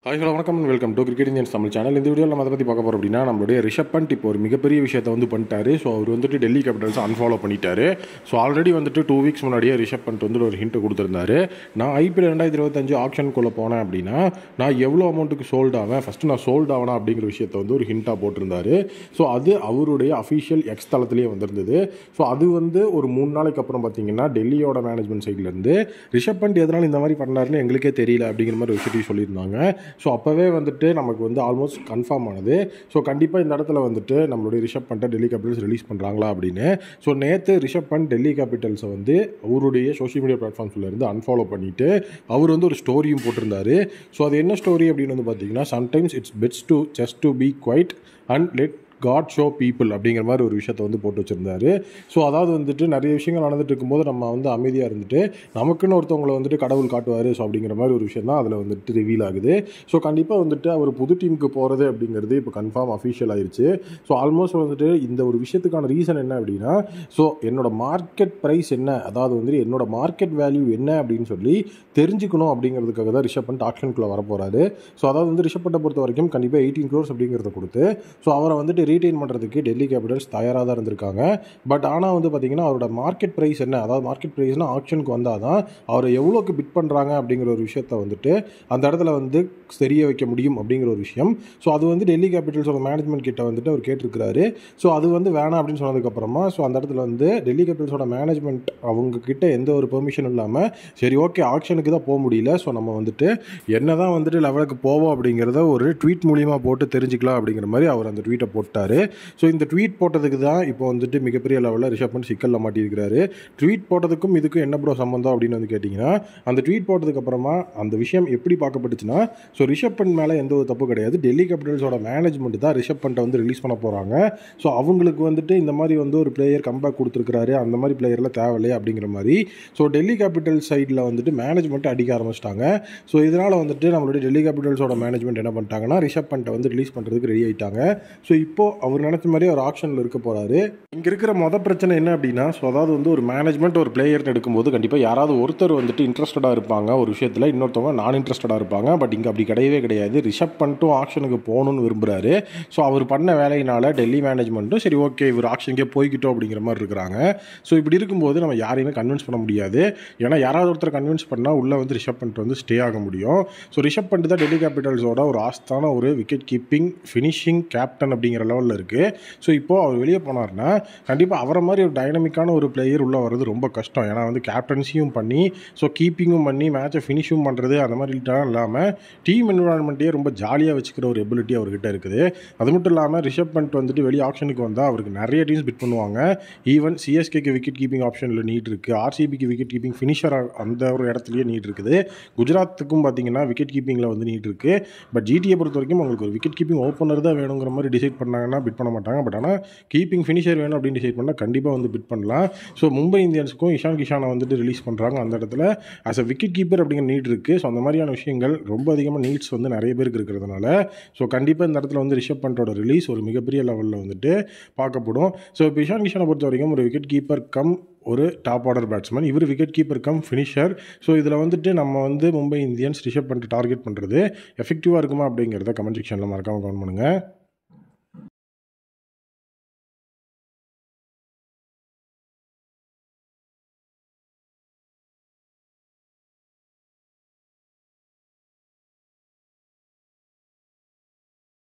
hi hello வணக்கம் welcome to cricket Indians Tamil channel இந்த வீடியோவில் நம்ம அதை பற்றி பார்க்க போகிறோம் அப்படின்னா நம்மளுடைய ரிஷப் பண்ட் இப்போ ஒரு மிகப்பெரிய விஷயத்தை வந்து பண்ணிட்டாரு ஸோ அவர் வந்துட்டு டெல்லி கேபிட்டல்ஸ் அன்ஃபாலோ பண்ணிட்டாரு ஸோ ஆல்ரெடி வந்துட்டு டூ வீக்ஸ் முன்னாடியே ரிஷப் பண்ட் வந்துட்டு ஒரு ஹிண்ட் கொடுத்துருந்தாரு நான் ஐபிஎல் ரெண்டாயிரத்தி இருபத்தஞ்சு ஆப்ஷனுக்குள்ளே போனேன் அப்படின்னா நான் எவ்வளோ அமௌண்ட்டுக்கு சோல்ட் ஆவேன் ஃபஸ்ட்டு நான் சோல்ட் ஆகணும் அப்படிங்கிற விஷயத்தை வந்து ஒரு ஹிண்ட்டாக போட்டிருந்தாரு ஸோ அது அவருடைய அஃபிஷியல் எக்ஸ் தளத்திலேயே வந்திருந்தது ஸோ அது வந்து ஒரு மூணு நாளைக்கு அப்புறம் பார்த்தீங்கன்னா டெல்லியோட மேனேஜ்மெண்ட் சைட்லேருந்து ரிஷப் பண்ட் எதனால் இந்த மாதிரி பண்ணாருன்னு எங்களுக்கே தெரியல அப்படிங்கிற மாதிரி ஒரு விஷயத்தையும் சொல்லியிருந்தாங்க ஸோ அப்போவே வந்துட்டு நமக்கு வந்து ஆல்மோஸ்ட் கன்ஃபார்ம் ஆனது ஸோ கண்டிப்பாக இந்த இடத்துல வந்துட்டு நம்மளுடைய ரிஷப் பண்ணிட்ட டெல்லி கேபிட்டல்ஸ் ரிலீஸ் பண்ணுறாங்களா அப்படின்னு ஸோ நேற்று ரிஷப் பண்ட் டெல்லி கேபிட்டல்ஸை வந்து அவருடைய சோஷியல் மீடியா பிளாட்ஃபார்ம்ஸ்ல இருந்து அன்ஃபாலோ பண்ணிட்டு அவர் வந்து ஒரு ஸ்டோரியும் போட்டிருந்தாரு ஸோ அது என்ன ஸ்டோரி அப்படின்னு வந்து பார்த்தீங்கன்னா சம்டைம்ஸ் இட்ஸ் பெட்ஸ் to just to be quiet and let God show people அப்படிங்கிற மாதிரி ஒரு விஷயத்தை வந்து போட்டு வச்சுருந்தாரு ஸோ அதாவது வந்துட்டு நிறைய விஷயங்கள் நடந்துட்டு இருக்கும்போது நம்ம வந்து அமைதியாக இருந்துட்டு நமக்குன்னு ஒருத்தவங்களை வந்துட்டு கடவுள் காட்டுவார் ஸோ அப்படிங்கிற மாதிரி ஒரு விஷயம் தான் அதில் வந்துட்டு ரிவீல் ஆகுது ஸோ கண்டிப்பாக வந்துட்டு அவர் புது டீமுக்கு போகிறது அப்படிங்கிறது இப்போ கன்ஃபார்ம் அஃபிஷியல் ஆயிருச்சு ஸோ ஆல்மோஸ்ட் வந்துட்டு இந்த ஒரு விஷயத்துக்கான ரீசன் என்ன அப்படின்னா ஸோ என்னோட மார்க்கெட் ப்ரைஸ் என்ன அதாவது வந்துட்டு என்னோட மார்க்கெட் வேல்யூ என்ன அப்படின்னு சொல்லி தெரிஞ்சுக்கணும் அப்படிங்கிறதுக்காக தான் ரிஷப் பண்ட் ஆக்ஷனுக்குள்ளே வரப்போகிறாரு ஸோ அதாவது வந்து ரிஷப் பண்ட்டை பொறுத்த வரைக்கும் கண்டிப்பாக எயிட்டீன் க்ரோர்ஸ் அப்படிங்கிறத கொடுத்து ஸோ அவரை வந்துட்டு ரீட்டைன் பண்ணுறதுக்கு டெல்லி கேபிட்டல்ஸ் தயாராக தான் இருந்திருக்காங்க பட் ஆனால் வந்து பார்த்திங்கன்னா அவரோட மார்க்கெட் ப்ரைஸ் என்ன அதாவது மார்க்கெட் ப்ரைஸ்னால் ஆக்ஷனுக்கு வந்தால் தான் அவரை எவ்வளோக்கு பிட் பண்ணுறாங்க அப்படிங்கிற ஒரு விஷயத்தை வந்துட்டு அந்த இடத்துல வந்து தெரிய வைக்க முடியும் அப்படிங்கிற ஒரு விஷயம் ஸோ அது வந்து டெல்லி கேபிட்டல்ஸோட மேனேஜ்மெண்ட் கிட்ட வந்துட்டு அவர் கேட்டிருக்கிறாரு ஸோ அது வந்து வேணாம் அப்படின்னு சொன்னதுக்கப்புறமா ஸோ அந்த இடத்துல வந்து டெல்லி கேபிட்டல்ஸோட மேனேஜ்மெண்ட் அவங்க கிட்ட எந்த ஒரு பெர்மிஷன் இல்லாமல் சரி ஓகே ஆக்ஷனுக்கு தான் போக முடியல ஸோ நம்ம வந்துட்டு என்ன தான் வந்துட்டு லெவலுக்கு போவோம் அப்படிங்கிறத ஒரு ட்வீட் மூலியமாக போட்டு தெரிஞ்சுக்கலாம் அப்படிங்கிற மாதிரி அவர் அந்த ட்வீட்டை போட்டார் ஸோ இந்த ட்வீட் போட்டதுக்கு தான் இப்போ வந்துட்டு மிகப்பெரிய லெவலில் ரிஷப் பண்ட் சிக்கலில் மாட்டியிருக்கிறாரு ட்வீட் போட்டதுக்கும் இதுக்கும் என்ன ப்ரோ சம்மந்தம் அப்படின்னு வந்து கேட்டிங்கன்னா அந்த ட்வீட் போட்டதுக்கு அப்புறமா அந்த விஷயம் எப்படி பார்க்கப்பட்டுச்சுன்னா ஸோ ரிஷப் பண்ட் மேலே எந்த ஒரு தப்பு கிடையாது டெல்லி கேபிட்டல்ஸோட மேனேஜ்மெண்ட் தான் ரிஷப் பண்ட்டை வந்து ரிலீஸ் பண்ண போகிறாங்க ஸோ அவங்களுக்கு வந்துட்டு இந்த மாதிரி வந்து ஒரு பிளேயர் கம்பேக் கொடுத்துருக்காரு அந்த மாதிரி பிளேயர்லாம் தேவையில்லையே அப்படிங்கிற மாதிரி ஸோ டெல்லி கேபிட்டல் சைடில் வந்துட்டு மேனேஜ்மெண்ட் அடிக்க ஆரம்பிச்சிட்டாங்க ஸோ இதனால் வந்துட்டு நம்மளுடைய டெல்லி கேபிட்டல்ஸோட மேனேஜ்மெண்ட் என்ன பண்ணிட்டாங்கன்னா ரிஷப் பண்ட்டை வந்து ரிலீஸ் பண்ணுறதுக்கு ரெடி ஆகிட்டாங்க ஸோ இப்போ அவர் நினச்ச மாதிரி ஒரு ஆப்ஷனில் இருக்க போகிறாரு இங்கே இருக்கிற மொதல் பிரச்சனை என்ன அப்படின்னா ஸோ அதாவது வந்து ஒரு மேனேஜ்மெண்ட் ஒரு பிளேயர்னு எடுக்கும்போது கண்டிப்பாக யாராவது ஒருத்தர் வந்துட்டு இன்ட்ரெஸ்டடாக இருப்பாங்க ஒரு விஷயத்தில் இன்னொருத்தவங்க நான் இன்ட்ரெஸ்டடாக இருப்பாங்க பட் இங்கே அப்படி கிடையவே கிடையாது ரிஷப் பண்ணிட்டும் ஆக்ஷனுக்கு போகணும்னு விரும்புகிறாரு ஸோ அவர் பண்ண வேலையினால டெல்லி மேனேஜ்மெண்ட்டும் சரி ஓகே இவர் ஆக்ஷனுக்கே போய்கிட்டோம் அப்படிங்கிற மாதிரி இருக்கிறாங்க ஸோ இப்படி இருக்கும்போது நம்ம யாரையுமே கன்வின்ஸ் பண்ண முடியாது ஏன்னா யாராவது ஒருத்தர் கன்வின்ஸ் பண்ணால் உள்ளே வந்து ரிஷப் பண்ணிட்டு வந்து ஸ்டே ஆக முடியும் ஸோ ரிஷப் பண்ணிட்டு தான் டெல்லி கேபிட்டல்ஸோட ஒரு ஆஸ்தான ஒரு விக்கெட் கீப்பிங் ஃபினிஷிங் கேப்டன் அப்படிங்கிற லெவலில் இருக்குது ஸோ இப்போது அவர் வெளியே போனார்னா கண்டிப்பாக அவரை மாதிரி ஒரு டைனமிக்கான ஒரு பிளேயர் உள்ளே வர்றது ரொம்ப கஷ்டம் ஏன்னா வந்து கேப்டன்சியும் பண்ணி ஸோ கீப்பிங்கும் பண்ணி மேட்சை ஃபினிஷும் பண்ணுறது அந்த மாதிரி இல்லாமல் டீம் என்விரான்மெண்ட்டையே ரொம்ப ஜாலியாக வச்சுக்கிற ஒரு எபிலிட்டி அவர்கிட்ட இருக்குது அது மட்டும் இல்லாமல் ரிஷப் பண்ட் வந்துட்டு வெளியே ஆப்ஷனுக்கு வந்தால் அவருக்கு நிறைய டீம்ஸ் பிட் பண்ணுவாங்க ஈவன் சிஎஸ்கேக்கு விக்கெட் கீப்பிங் ஆப்ஷனில் நீட் இருக்குது ஆர்சிபிக்கு விக்கெட் கீப்பிங் ஃபினிஷர் அந்த ஒரு இடத்துலையே நீட் இருக்குது குஜராத்துக்கும் பார்த்தீங்கன்னா விக்கெட் கீப்பிங்கில் வந்து நீட் இருக்குது பட் ஜிடியை பொறுத்த வரைக்கும் உங்களுக்கு ஒரு விக்கெட் கீப்பிங் ஓப்பனர் தான் வேணுங்கிற மாதிரி டிசைட் பண்ணாங்கன்னா பிட் பண்ண மாட்டாங்க பட் ஆனால் கீப்பிங் ஃபினிஷர் வேணும் அப்படின்னு டிசைட் பண்ணால் கண்டிப்பாக வந்து பிட் பண்ணலாம் ஸோ மும்பை இந்தியன்ஸுக்கும் இஷான் கிஷானை வந்துட்டு ரிலீஸ் பண்ணுறாங்க அந்த இடத்துல ஆஸ் அ விக்கெட் கீப்பர் அப்படிங்கிற நீட் இருக்குது ஸோ அந்த மாதிரியான விஷயங்கள் ரொம்ப அதிகமாக நீட்ஸ் வந்து நிறைய பேருக்கு இருக்கிறதுனால ஸோ கண்டிப்பாக இந்த இடத்துல வந்து ரிஷப் பண்டோட ரிலீஸ் ஒரு மிகப்பெரிய லெவலில் வந்துட்டு பார்க்கப்படும் ஸோ இப்போ இஷான் கிஷானை பொறுத்த வரைக்கும் ஒரு விக்கெட் கீப்பர் கம் ஒரு டாப் ஆர்டர் பேட்ஸ்மேன் இவர் wicket keeper cum finisher so இதில் வந்துட்டு நம்ம வந்து மும்பை இந்தியன்ஸ் ரிஷப் பண்ணிட்டு டார்கெட் பண்ணுறது எஃபெக்டிவாக இருக்குமா அப்படிங்கிறத கமெண்ட் செக்ஷனில் மறக்காமல் கமெண்ட் பண்ணுங்கள்